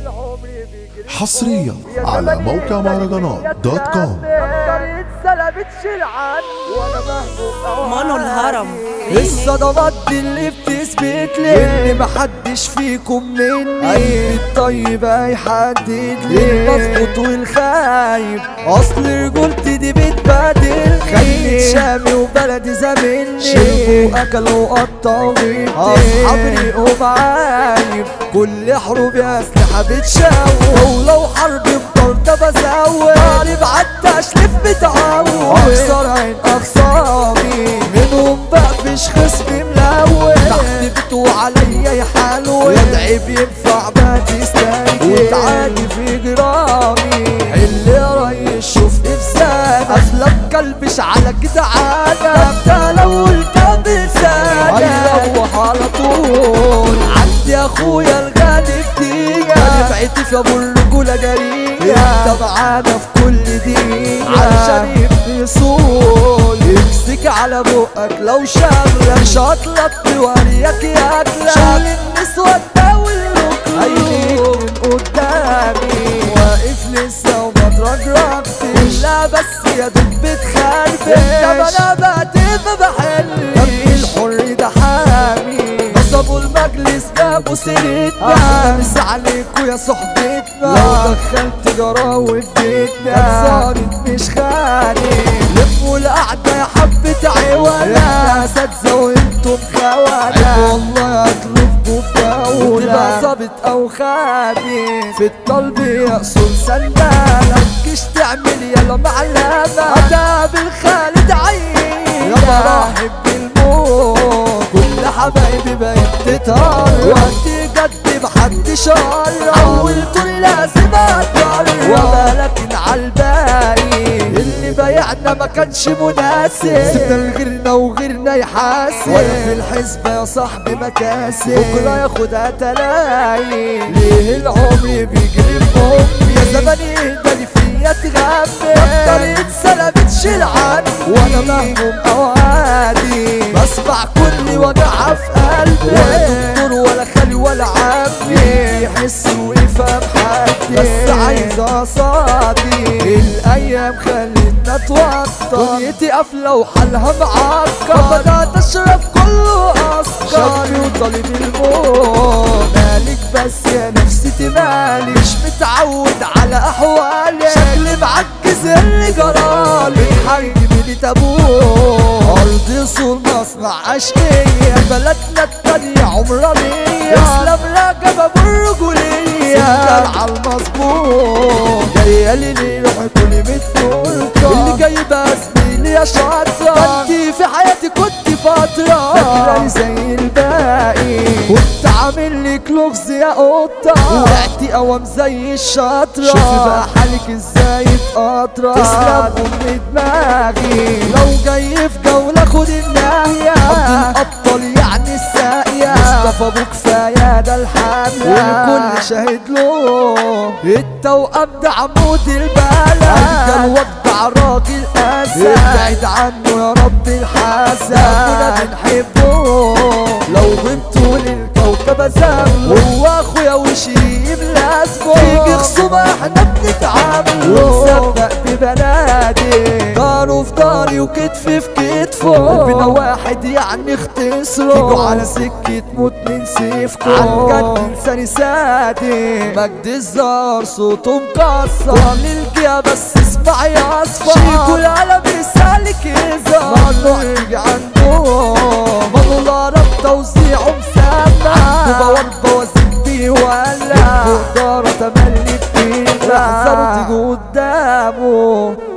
حصريا على موقع مهرجانات دوت كوم مانو الهرم الصدمات دي اللي بتثبت لي ان محدش فيكم مني قلبي الطيب هيحدد لي المظبوط والخايب اصل رجولتي دي بتبادل خليت شامي وبلدي زميلني شربوا اكلوا وقطعوا بيتي اصحاب ريقوا معايب كل حروبي اسلحه بتشوه ولو حرب بطرده بزود قارب عالتشليف بتعوه اكسر عين اخصامي منهم بقفش خصمي ملون تحت بيته عليا يحالوا يدعي بينفع ما تستنجد وتعادي في جرامي حل يا ريس شوف افساد اسلم كلبش على جدعانة انت لو قلت بلسانك هيروح على طول عندي اخويا الغالي كتير نفعتي في ابو الرجولة جريئة انت معانا في كل دقيقة علشان يبني صول يمسك على بقك لو شغلك شاطلك بوريك ياكلك شغل النسوة الدول هيجيك من قدامي واقف لسه وما ترجرجتش لا بس يا دوب بتخربش انت انا بقتل بحل دمي الحر ده حامي نصبوا المجلس جابوا سيرتنا مس عليكوا يا صحبتنا لو دخلت جراوي في بيتنا صارت مش خاني لفوا القعدة يا حبة عوانا اساتذة وانتم خوانا والله هطلبكوا في دولة تبقى ظابط او خادم في الطلب يقصر سندالة متجيش تعمل يلا معلمة هتقابل خالد عين يا مراحب بالموت كل حبايبي بقت تتهرب وقت جد محدش قرب حولت لازم اتقرب وما لكن عالباقي اللي بايعنا ما كانش مناسب سيبنا لغيرنا وغيرنا يحاسب ولا في الحسبة يا صاحبي مكاسب بكرة ياخدها تلاقي ليه العمر بيجري بأمي يا زماني اهداني فيا تغمي بطل انسى لا بتشيل عني وانا مهموم اوعادي بسمع كل وجع في قلبي ولا دكتور ولا خالي ولا عمي يحس ويفهم حدي بس عايز اصادي الايام خلتنا توتر دنيتي قافله وحالها معكر فبدات اشرب كله اسكر شكلي وطالب الموت مالك بس يا نفسيتي مالي مش متعود على احوالي شكلي معجز اللي جرالي حرج مني تابوه ارض صور مصنع اشقية بلدنا التانية عمرانية اسلام راجب ابو الرجولية سندال على المظبوط جاية لي ليه روح كل متولكة اللي جايبة زميلي يا شاطرة انتي في حياتي كنت فترة فاكراني زي الباقي كنت عامل لك لغز يا قطة وقعتي قوام زي الشاطرة شوفي بقى حالك ازاي اتقطرة تسلم ام دماغي لو جاي في جولة خد الناهية عبد الابطال يعني الساقية مصطفى ابو كفاية ده الحملة والكل شاهد له التوأم ده عمود البلد ده الوضع راجل اسد ابعد عنه يا رب الحسن كنا بنحبه لو غبتوا للكوكب ازام هو اخويا وشيب لازمه تيجي خصومه احنا بنتعامل ونصدق ببنادي داره في داري وكتفي في كتفه قلبنا واحد يعني اختصره تيجوا على سكة موت من سيفكم عالجد انساني صادق مجد الزار صوته مكسر كل الجيا بس اسمع يا اصفر شيكوا القلم رسالك يزار ممنوع تيجي عندهم مضوا العرب توزيعه مسمع عنده بواب بوازيك بيولع الدارة تملي بتيجي احذروا تيجوا قدامه